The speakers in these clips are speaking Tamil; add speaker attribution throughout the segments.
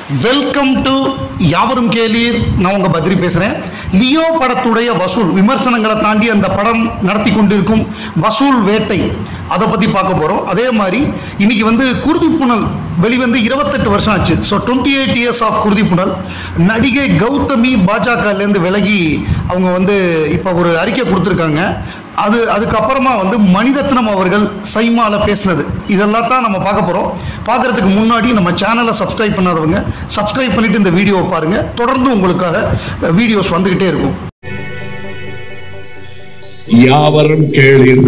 Speaker 1: வெல்கம் டு யாவரும் கேளீர் நான் உங்க பத்ரி பேசுறேன் லியோ படத்துடைய வசூல் விமர்சனங்களை தாண்டி அந்த படம் நடத்தி கொண்டிருக்கும் வசூல் வேட்டை அதை பத்தி பார்க்க போறோம் அதே மாதிரி இன்னைக்கு வந்து குருதி புனல் வெளிவந்து இருபத்தெட்டு வருஷம் ஆச்சு so twenty eight years of Kuruthi Punal நடிகை கௌதமி பாஜகலேருந்து விலகி அவங்க வந்து இப்போ ஒரு அறிக்கை கொடுத்துருக்காங்க அது அதுக்கப்புறமா வந்து மணிரத்னம் அவர்கள் சைமால பேசினது இதெல்லாம் தான் நம்ம பார்க்க போகிறோம் பார்க்கறதுக்கு முன்னாடி நம்ம சேனலை சப்ஸ்கிரைப் பண்ணாதவங்க சப்ஸ்கிரைப் பண்ணிட்டு இந்த வீடியோவை பாருங்க தொடர்ந்து உங்களுக்காக வீடியோஸ் வந்துகிட்டே இருக்கும்
Speaker 2: யாவரும் கேளீர்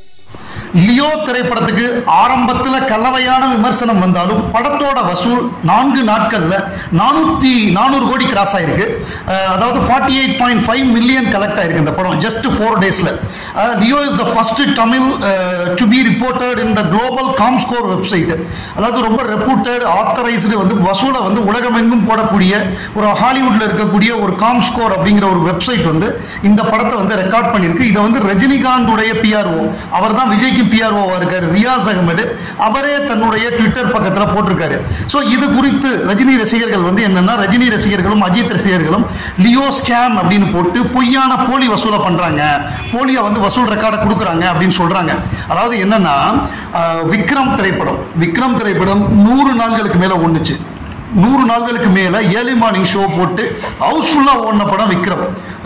Speaker 1: லியோ திரைப்படத்துக்கு ஆரம்பத்தில் கலவையான விமர்சனம் வந்தாலும் படத்தோட வசூல் நான்கு நாட்கள்ல நானூத்தி நானூறு கோடி கிராஸ் ஆயிருக்கு அஹ் அதாவது forty eight point five million collect ஆயிருக்கு இந்த படம் ஜஸ்ட் ஃபோர் டேஸ்ல Leo is the first Tamil to be reported in the global Comscore website அதாவது ரொம்ப ரெப்யூட்டட் ஆத்தரைஸ்டு வந்து வசூலை வந்து உலகமெங்கும் போடக்கூடிய ஒரு ஹாலிவுட்ல இருக்கக்கூடிய ஒரு காம் ஸ்கோர் அப்படிங்கிற ஒரு வெப்சைட் வந்து இந்த படத்தை வந்து ரெக்கார்ட் பண்ணியிருக்கு இதை வந்து ரஜினிகாந்த் உடைய பிஆர்ஓ அவர் தான் விஜய்க்கு பிஆர்ஓவா இருக்காரு ரியாஸ் அகமது அவரே தன்னுடைய ட்விட்டர் பக்கத்தில் போட்டிருக்காரு ஸோ இது குறித்து ரஜினி ரசிகர்கள் வந்து என்னன்னா ரஜினி ரசிகர்களும் அஜித் ரசிகர்களும் லியோ ஸ்கேம் அப்படின்னு போட்டு பொய்யான போலி வசூலை பண்றாங்க போலியை வந்து வசூல் ரெக்கார்டை கொடுக்குறாங்க அப்படின்னு சொல்றாங்க அதாவது என்னன்னா அஹ், விக்ரம் திரைப்படம் விக்ரம் திரைப்படம் நூறு நாள்களுக்கு மேல ஒண்ணுச்சு நூறு நாள்களுக்கு மேலே ஏர்லி மார்னிங் ஷோ போட்டு ஹவுஸ்ஃபுல்லாக ஓடின படம் விக்ரம்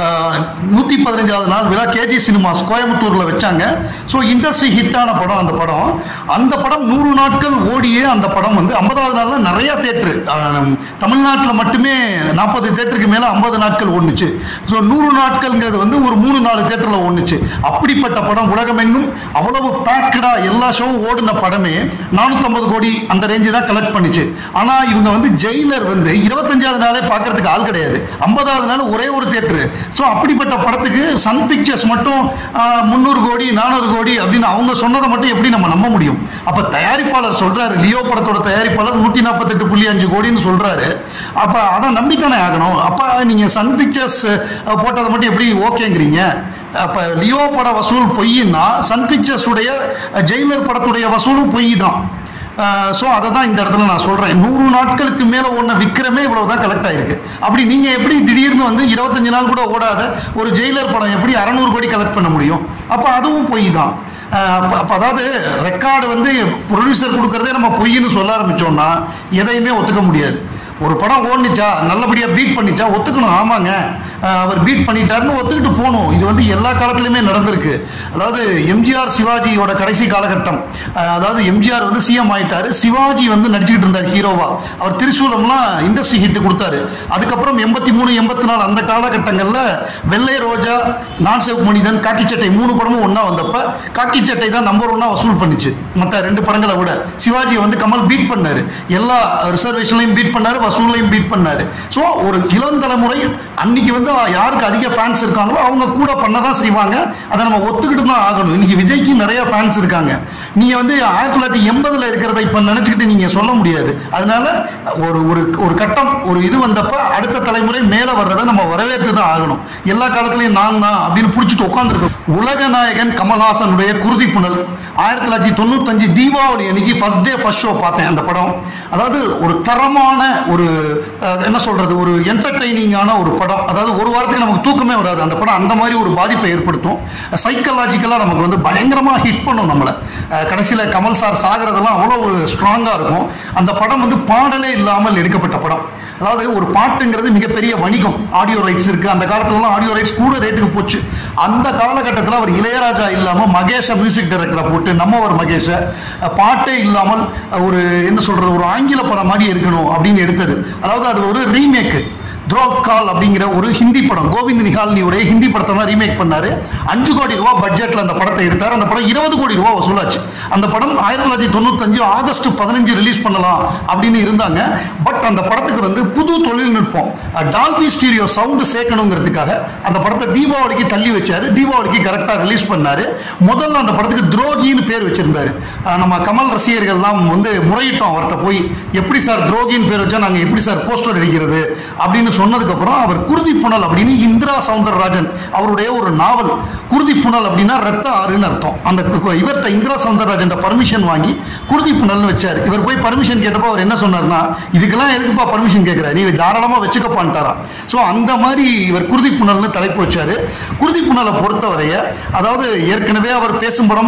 Speaker 1: நூற்றி பதினஞ்சாவது நாள் விழா கேஜி சினிமாஸ் கோயம்புத்தூரில் வச்சாங்க ஸோ இண்டஸ்ட்ரி ஹிட்டான படம் அந்த படம் அந்த படம் நூறு நாட்கள் ஓடியே அந்த படம் வந்து ஐம்பதாவது நாளில் நிறைய தேட்டரு தமிழ்நாட்டில் மட்டுமே நாற்பது தேட்டருக்கு மேலே ஐம்பது நாட்கள் ஓடுனுச்சு ஸோ நூறு நாட்கள்ங்கிறது வந்து ஒரு மூணு நாலு தேட்டரில் ஓடுனுச்சு அப்படிப்பட்ட படம் உலகமெங்கும் அவ்வளவு பேக்கடாக எல்லா ஷோவும் ஓடின படமே நானூற்றம்பது கோடி அந்த ரேஞ்சு தான் கலெக்ட் பண்ணுச்சு ஆனால் இவங்க வந்து ஜெயிலர் வந்து இருபத்தஞ்சாவது நாளே பார்க்கறதுக்கு ஆள் கிடையாது ஐம்பதாவது நாள் ஒரே ஒரு தேட்டரு ஸோ அப்படிப்பட்ட படத்துக்கு சன் பிக்சர்ஸ் மட்டும் முந்நூறு கோடி நானூறு கோடி அப்படின்னு அவங்க சொன்னதை மட்டும் எப்படி நம்ம நம்ப முடியும் அப்போ தயாரிப்பாளர் சொல்றாரு லியோ படத்தோட தயாரிப்பாளர் நூற்றி நாற்பத்தெட்டு புள்ளி அஞ்சு கோடின்னு சொல்றாரு அப்போ அதை நம்பித்தானே ஆகணும் அப்போ நீங்கள் சன் பிக்சர்ஸ் போட்டதை மட்டும் எப்படி ஓகேங்கிறீங்க அப்போ லியோ பட வசூல் பொய்ன்னா சன் பிக்சர்ஸ் உடைய ஜெயிலர் படத்துடைய வசூலும் பொய் தான் ஸோ அதை தான் இந்த இடத்துல நான் சொல்கிறேன் நூறு நாட்களுக்கு மேலே ஓடின விக்ரமே இவ்வளோ தான் கலெக்ட் ஆயிருக்கு அப்படி நீங்கள் எப்படி திடீர்னு வந்து இருபத்தஞ்சு நாள் கூட ஓடாத ஒரு ஜெயிலர் படம் எப்படி அறநூறு கோடி கலெக்ட் பண்ண முடியும் அப்போ அதுவும் பொய் தான் அப்போ அப்போ அதாவது ரெக்கார்டு வந்து ப்ரொடியூசர் கொடுக்குறதே நம்ம பொய்ன்னு சொல்ல ஆரம்பித்தோம்னா எதையுமே ஒத்துக்க முடியாது ஒரு படம் ஓடுனுச்சா நல்லபடியாக பீட் பண்ணிச்சா ஒத்துக்கணும் ஆமாங்க அஹ் அவர் பீட் பண்ணிட்டாருன்னு ஒத்துக்கிட்டு போகணும் இது வந்து எல்லா காலத்துலையுமே நடந்திருக்கு அதாவது எம்ஜிஆர் சிவாஜியோட கடைசி காலகட்டம் அஹ் அதாவது எம்ஜிஆர் வந்து சிஎம் ஆயிட்டாரு சிவாஜி வந்து நடிச்சுக்கிட்டு இருந்தார் ஹீரோவா அவர் திரிசூலம்லாம் இண்டஸ்ட்ரி ஹிட் கொடுத்தாரு அதுக்கப்புறம் எண்பத்தி மூணு எண்பத்தி நாலு அந்த காலகட்டங்களில் வெள்ளை ரோஜா நான் சேவ் மனிதன் காக்கி சட்டை மூணு படமும் ஒன்றா வந்தப்ப காக்கி சட்டை தான் நம்பர் ஒன்னா வசூல் பண்ணுச்சு மற்ற ரெண்டு படங்களை விட சிவாஜியை வந்து கமல் பீட் பண்ணாரு எல்லா ரிசர்வேஷன்லையும் பீட் பண்ணாரு வசூல்லையும் பீட் பண்ணாரு ஸோ ஒரு இளம் தலைமுறை அன்னைக்கு வந்து யாருக்கு அதிக ஃபேன்ஸ் இருக்காங்களோ அவங்க கூட பண்ண தான் செய்வாங்க அதை நம்ம ஒத்துக்கிட்டு தான் ஆகணும் இன்னைக்கு விஜய்க்கு நிறைய ஃபேன்ஸ் இருக்காங்க நீங்க வந்து ஆயிரத்தி தொள்ளாயிரத்தி எண்பதுல இருக்கிறத இப்ப நினைச்சுக்கிட்டு நீங்க சொல்ல முடியாது அதனால ஒரு ஒரு ஒரு கட்டம் ஒரு இது வந்தப்ப அடுத்த தலைமுறை மேல வர்றதை நம்ம வரவேற்று தான் ஆகணும் எல்லா காலத்திலையும் நான் தான் அப்படின்னு பிடிச்சிட்டு உட்காந்துருக்கோம் உலக நாயகன் கமல்ஹாசனுடைய குருதி புனல் ஆயிரத்தி தொள்ளாயிரத்தி தொண்ணூத்தஞ்சு தீபாவளி அன்னைக்கு ஃபர்ஸ்ட் டே ஃபர்ஸ்ட் ஷோ பார்த்தேன் அந்த படம் அதாவது ஒரு தரமான ஒரு அஹ், என்ன சொல்றது ஒரு என்டர்டைனிங்கான ஒரு படம் அதாவது ஒரு வாரத்துக்கு நமக்கு தூக்கமே வராது அந்த படம் அந்த மாதிரி ஒரு பாதிப்பை ஏற்படுத்தும் சைக்கலாஜிக்கலாக நமக்கு வந்து பயங்கரமாக ஹிட் பண்ணும் நம்மளை அஹ், கடைசியில கமல் சார் சாகிறதெல்லாம் அவ்வளோ ஸ்ட்ராங்காக இருக்கும் அந்த படம் வந்து பாடலே இல்லாமல் எடுக்கப்பட்ட படம் அதாவது ஒரு பாட்டுங்கிறது மிகப்பெரிய வணிகம் ஆடியோ ரைட்ஸ் இருக்கு அந்த காலத்துலலாம் ஆடியோ ரைட்ஸ் கூட ரேட்டுக்கு போச்சு அந்த காலகட்டத்தில் அவர் இளையராஜா இல்லாமல் மகேஷை மியூசிக் டைரக்டரை போட்டு நம்மவர் மகேஷை அஹ், பாட்டே இல்லாமல் அஹ், ஒரு என்ன சொல்றது ஒரு ஆங்கில படம் மாதிரி இருக்கணும் அப்படின்னு எடுத்தது அதாவது அது ஒரு ரீமேக்கு துரோக் கால் அப்படிங்கிற ஒரு ஹிந்தி படம் கோவிந்த் நிகால்னியுடைய ஹிந்தி படத்தை தான் ரீமேக் பண்ணாரு அஞ்சு கோடி ரூபாய் பட்ஜெட்ல அந்த படத்தை எடுத்தார் அந்த படம் இருபது கோடி ரூபாய் வசூலாச்சு அந்த படம் ஆயிரத்தி தொள்ளாயிரத்தி தொண்ணூத்தஞ்சு ஆகஸ்ட் பதினஞ்சு ரிலீஸ் பண்ணலாம் அப்படின்னு இருந்தாங்க பட் அந்த படத்துக்கு வந்து புது தொழில்நுட்பம் டால்பி ஸ்டீரியோ சவுண்டு சேர்க்கணுங்கிறதுக்காக அந்த படத்தை தீபாவளிக்கு தள்ளி வச்சாரு தீபாவளிக்கு கரெக்டாக ரிலீஸ் பண்ணாரு முதல்ல அந்த படத்துக்கு துரோகின்னு பேர் வச்சிருந்தாரு அஹ் நம்ம கமல் ரசிகர்கள்லாம் வந்து முறையிட்டோம் அவர்கிட்ட போய் எப்படி சார் துரோகின்னு பேர் வச்சா நாங்கள் எப்படி சார் போஸ்டர் அடிக்கிறது அப்படின்னு சொன்னதுக்கு அப்புறம் அவர் குருதி புனல் அப்படின்னு இந்திரா சவுந்தரராஜன் அவருடைய ஒரு நாவல் குருதி புனல் அப்படின்னா ரத்த ஆறுன்னு அர்த்தம் அந்த கு- இவர்கிட்ட இந்திரா சவுந்தரராஜன் பர்மிஷன் வாங்கி குருதி புனல்னு வச்சார் இவர் போய் பர்மிஷன் கேட்டப்போ அவர் என்ன சொன்னார்னா இதுக்கெல்லாம் எல்லாம் எதுக்குப்பா பர்மிஷன் கேட்குற நீ தாராளமாக வச்சுக்கப்பான்ட்டாராம் ஸோ அந்த மாதிரி இவர் குருதி புனல்னு தலைப்பு வச்சாரு குருதி புனலை பொறுத்தவரைய அதாவது ஏற்கனவே அவர் பேசும் படம்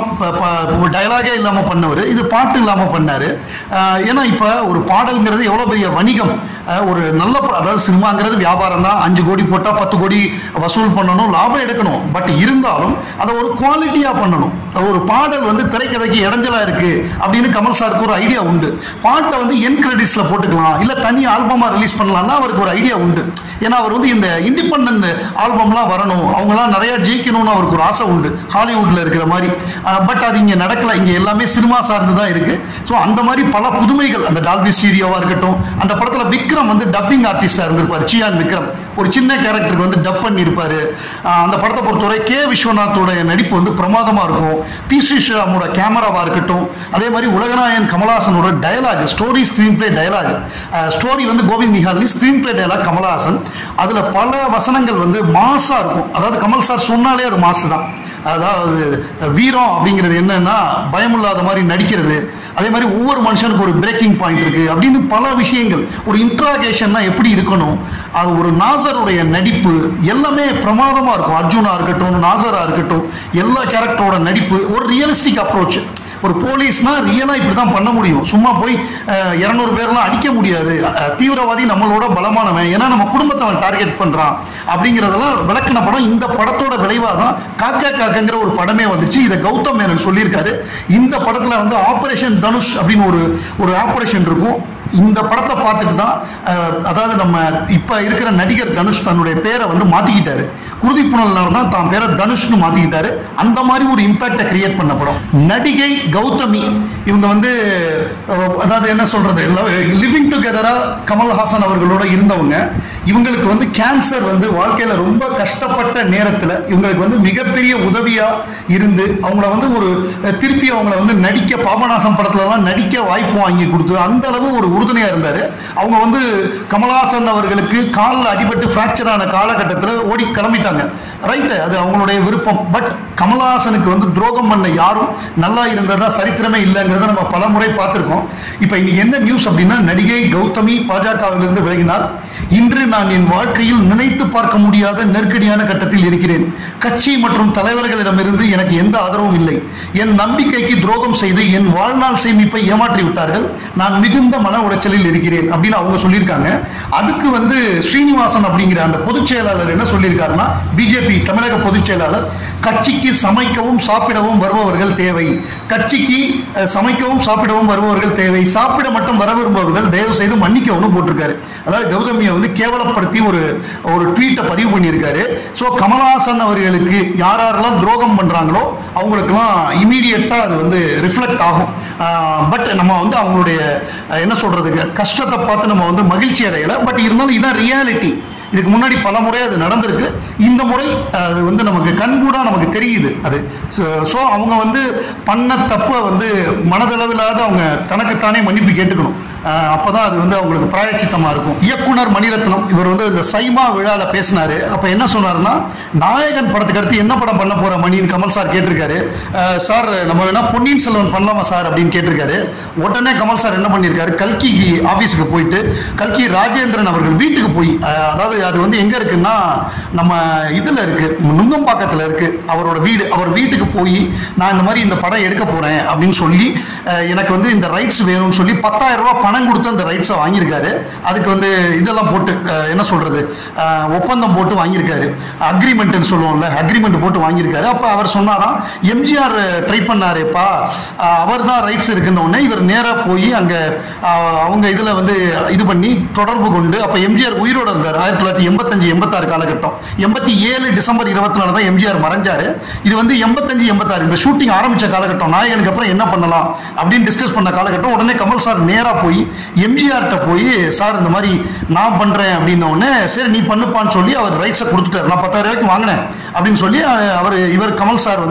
Speaker 1: டயலாகே இல்லாமல் பண்ணவர் இது பாட்டு இல்லாமல் பண்ணார் ஏன்னா இப்போ ஒரு பாடல்ங்கிறது எவ்வளோ பெரிய வணிகம் அஹ், ஒரு நல்ல ப- அதாவது சினிமாங்கிறது வியாபாரம் தான் அஞ்சு கோடி போட்டால் பத்து கோடி வசூல் பண்ணணும் லாபம் எடுக்கணும் பட் இருந்தாலும் அதை ஒரு குவாலிட்டியாக பண்ணணும் ஒரு பாடல் வந்து திரைக்கதைக்கு இடைஞ்சலா இருக்கு அப்படின்னு கமல் சாருக்கு ஒரு ஐடியா உண்டு பாட்டை வந்து என் கிரெடிட்ஸ்ல போட்டுக்கலாம் இல்ல தனி ஆல்பமா ரிலீஸ் பண்ணலாம்னா அவருக்கு ஒரு ஐடியா உண்டு ஏன்னா அவர் வந்து இந்த இண்டிபெண்ட் ஆல்பம்லாம் வரணும் அவங்கலாம் நிறைய ஜெயிக்கணும்னு அவருக்கு ஒரு ஆசை உண்டு ஹாலிவுட்ல இருக்கிற மாதிரி பட் அது இங்க நடக்கல இங்க எல்லாமே சினிமா சார்ந்து தான் இருக்கு ஸோ அந்த மாதிரி பல புதுமைகள் அந்த டால்பி ஸ்டீரியோவா இருக்கட்டும் அந்த படத்துல விக்ரம் வந்து டப்பிங் ஆர்டிஸ்டா இருந்திருப்பாரு சியான் விக்ரம் ஒரு சின்ன கேரக்டருக்கு வந்து டப் பண்ணியிருப்பாரு ஆஹ் அந்த படத்தை பொறுத்தவரை கே விஸ்வநாத்தோட நடிப்பு வந்து பிரமாதமா இருக்கும் பி ஸ்ரீராமோட கேமராவா இருக்கட்டும் அதே மாதிரி உலகநாயகன் கமலஹாசனோட dialogue story screenplay dialogue story வந்து Govind Nihalani screenplay dialogue Kamal Haasan அதுல பல வசனங்கள் வந்து மாசா இருக்கும் அதாவது கமல் சார் சொன்னாலே அது மாசு தான் அதாவது வீரம் அப்படிங்கிறது என்னன்னா பயமில்லாத மாதிரி நடிக்கிறது அதே மாதிரி ஒவ்வொரு மனுஷனுக்கு ஒரு பிரேக்கிங் பாயிண்ட் இருக்கு அப்படின்னு பல விஷயங்கள் ஒரு இன்ட்ராகேஷன்னா எப்படி இருக்கணும் அது ஒரு நாசருடைய நடிப்பு எல்லாமே பிரமாதமா இருக்கும் அர்ஜுனா இருக்கட்டும் நாசரா இருக்கட்டும் எல்லா கேரக்டரோட நடிப்பு ஒரு ரியலிஸ்டிக் அப்ரோச் ஒரு போலீஸ்னா ரியலா இப்படி தான் பண்ண முடியும் சும்மா போய் இரநூறு பேர்லாம் அடிக்க முடியாது அஹ், தீவிரவாதி நம்மளோட பலமானவன் ஏன்னா நம்ம குடும்பத்தை அவன் டார்கெட் பண்றான் அப்படிங்கிறதெல்லாம் விளக்குன படம் இந்த படத்தோட விளைவாக தான் காக்கா காக்கங்கிற ஒரு படமே வந்துச்சு இதை கௌதம் மேனன் சொல்லியிருக்காரு இந்த படத்துல வந்து ஆபரேஷன் தனுஷ் அப்படின்னு ஒரு ஒரு ஆபரேஷன் இருக்கும் இந்த படத்தை பார்த்துட்டு தான் அஹ், அதாவது நம்ம இப்ப இருக்கிற நடிகர் தனுஷ் தன்னுடைய பேரை வந்து மாத்திக்கிட்டாரு குருதி புனல்னார் தான் தான் பேரை தனுஷ்னு மாத்திக்கிட்டாரு அந்த மாதிரி ஒரு இம்பாக்டை கிரியேட் பண்ண படம் நடிகை கௌதமி இவங்க வந்து அஹ், அதாவது என்ன சொல்றது லிவிங் டுகெதரா கமல்ஹாசன் அவர்களோட இருந்தவங்க இவங்களுக்கு வந்து கேன்சர் வந்து வாழ்க்கையில ரொம்ப கஷ்டப்பட்ட நேரத்துல இவங்களுக்கு வந்து மிகப்பெரிய உதவியா இருந்து அவங்கள வந்து ஒரு அஹ், திருப்பி அவங்கள வந்து நடிக்க பாபநாசம் படத்துல எல்லாம் நடிக்க வாய்ப்பு வாங்கி கொடுத்து அந்த அளவு ஒரு உறுதுணையா இருந்தாரு அவங்க வந்து கமல்ஹாசன் அவர்களுக்கு காலில் அடிபட்டு ஃப்ராக்சர் ஆன காலகட்டத்தில் ஓடி கிளம்பிட்டாங்க ரைட்டு அது அவங்களுடைய விருப்பம் பட் கமல்ஹாசனுக்கு வந்து துரோகம் பண்ண யாரும் நல்லா இருந்ததா சரித்திரமே இல்லைங்கிறத நம்ம பல முறை பார்த்துருக்கோம் இப்போ இன்னைக்கு என்ன நியூஸ் அப்படின்னா நடிகை கௌதமி பாஜகவிலிருந்து விலகினார் இன்று நான் என் வாழ்க்கையில் நினைத்து பார்க்க முடியாத நெருக்கடியான கட்டத்தில் இருக்கிறேன் கட்சி மற்றும் தலைவர்களிடமிருந்து எனக்கு எந்த ஆதரவும் இல்லை என் நம்பிக்கைக்கு துரோகம் செய்து என் வாழ்நாள் சேமிப்பை ஏமாற்றி விட்டார்கள் நான் மிகுந்த மன உளைச்சலில் இருக்கிறேன் அப்படின்னு அவங்க சொல்லியிருக்காங்க அதுக்கு வந்து ஸ்ரீனிவாசன் அப்படிங்கிற அந்த பொதுச் செயலாளர் என்ன சொல்லியிருக்காருன்னா பிஜேபி தமிழக பொதுச் செயலாளர் கட்சிக்கு சமைக்கவும் சாப்பிடவும் வருபவர்கள் தேவை கட்சிக்கு அஹ், சமைக்கவும் சாப்பிடவும் வருபவர்கள் தேவை சாப்பிட மட்டும் வர விரும்புபவர்கள் தயவு செய்து மன்னிக்கவும் போட்டிருக்காரு அதாவது கௌதமியை வந்து கேவலப்படுத்தி ஒரு ஒரு ட்வீட்டை பதிவு பண்ணியிருக்காரு ஸோ கமலஹாசன் அவர்களுக்கு யார் யாரெல்லாம் துரோகம் பண்றாங்களோ அவங்களுக்குலாம் இமீடியட்டா அது வந்து ரிஃப்ளெக்ட் ஆகும் பட் நம்ம வந்து அவங்களுடைய அஹ், என்ன சொல்றதுக்கு கஷ்டத்தை பார்த்து நம்ம வந்து மகிழ்ச்சி அடையல பட் இருந்தாலும் இதான் ரியாலிட்டி இதுக்கு முன்னாடி பல முறை அது நடந்திருக்கு இந்த முறை அஹ், அது வந்து நமக்கு கண்கூடா நமக்கு தெரியுது அது ஸோ அவங்க வந்து பண்ண தப்பை வந்து மனதளவில்லாத அவங்க தனக்குத்தானே மன்னிப்பு கேட்டுக்கணும் அஹ், அப்பதான் அது வந்து அவங்களுக்கு பிராயச்சித்தமா இருக்கும் இயக்குனர் மணிரத்னம் இவர் வந்து இந்த சைமா விழால பேசினாரு அப்ப என்ன சொன்னாருன்னா நாயகன் படத்துக்கு அடுத்து என்ன படம் பண்ண போற மணின்னு கமல் சார் கேட்டிருக்காரு அஹ், சார் நம்ம வேணா பொன்னியின் செல்வன் பண்ணலாமா சார் அப்படின்னு கேட்டிருக்காரு உடனே கமல் சார் என்ன பண்ணியிருக்காரு கல்கி ஆபீஸுக்கு போயிட்டு கல்கி ராஜேந்திரன் அவர்கள் வீட்டுக்கு போய் அஹ், அதாவது அது வந்து எங்க இருக்குன்னா நம்ம இதுல இருக்கு நுங்கம்பாக்கத்துல இருக்கு அவரோட வீடு அவர் வீட்டுக்கு போய் நான் இந்த மாதிரி இந்த படம் எடுக்க போறேன் அப்படின்னு சொல்லி அஹ், எனக்கு வந்து இந்த ரைட்ஸ் வேணும்னு சொல்லி பத்தாயிரம் ரூபாய் பணம் கொடுத்து அந்த ரைட்ஸை வாங்கியிருக்காரு அதுக்கு வந்து இதெல்லாம் போட்டு அஹ், என்ன சொல்றது அஹ், ஒப்பந்தம் போட்டு வாங்கியிருக்காரு அக்ரிமெண்ட்னு சொல்லுவோம்ல அக்ரிமெண்ட் போட்டு வாங்கியிருக்காரு அப்ப அவர் சொன்னாராம் எம்ஜிஆர் ட்ரை பண்ணாரேப்பா அவர் தான் ரைட்ஸ் இருக்குன்ன உடனே இவர் நேரா போய் அங்க அஹ், அவங்க இதுல வந்து இது பண்ணி தொடர்பு கொண்டு அப்ப எம்ஜிஆர் உயிரோட இருந்தார் ஆயிரத்தி தொள்ளாயிரத்தி எண்பத்தஞ்சு எண்பத்தாறு காலகட்டம் எண்பத்தி ஏழு டிசம்பர் இருபத்தி நாலு தான் எம்ஜிஆர் மறைஞ்சாரு இது வந்து எண்பத்தஞ்சு எண்பத்தாறு இந்த ஷூட்டிங் ஆரம்பிச்ச காலகட்டம் நாயகனுக்கு அப்புறம் என்ன பண்ணலாம் அப்படின்னு டிஸ்கஸ் பண்ண காலகட்டம் உடனே கமல் சார் நேரா போய் எம்ஜிஆர்கிட்ட போய் சார் இந்த மாதிரி நான் பண்றேன் அப்படின்ன உடனே சரி நீ பண்ணுப்பான்னு சொல்லி அவர் ரைட்ஸை கொடுத்துட்டாரு நான் பத்தாயிரம் ரூபாய்க்கு வாங்கினேன் அப்படின்னு சொல்லி அவர் இவர் கமல் சார் வந்து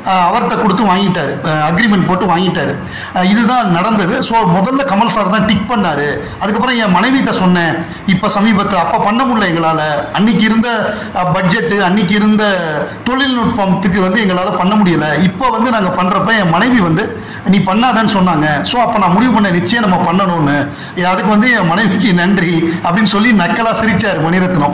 Speaker 1: அஹ், அவர்கிட்ட கொடுத்து வாங்கிட்டாரு அக்ரிமெண்ட் போட்டு வாங்கிட்டாரு அஹ், இதுதான் நடந்தது ஸோ முதல்ல கமல் சார் தான் டிக் பண்ணாரு அதுக்கப்புறம் என் மனைவிட்ட சொன்னேன் இப்போ சமீபத்தில் அப்போ பண்ண முடியல எங்களால் அன்னைக்கு இருந்த பட்ஜெட்டு அன்னைக்கு இருந்த தொழில்நுட்பத்துக்கு வந்து எங்களால் பண்ண முடியல இப்போ வந்து நாங்கள் பண்ணுறப்ப என் மனைவி வந்து நீ பண்ணாதன்னு சொன்னாங்க ஸோ அப்போ நான் முடிவு பண்ண நிச்சயம் நம்ம பண்ணணும்னு அதுக்கு வந்து என் மனைவிக்கு நன்றி அப்படின்னு சொல்லி நக்கலா சிரிச்சார் மணிரத்னம்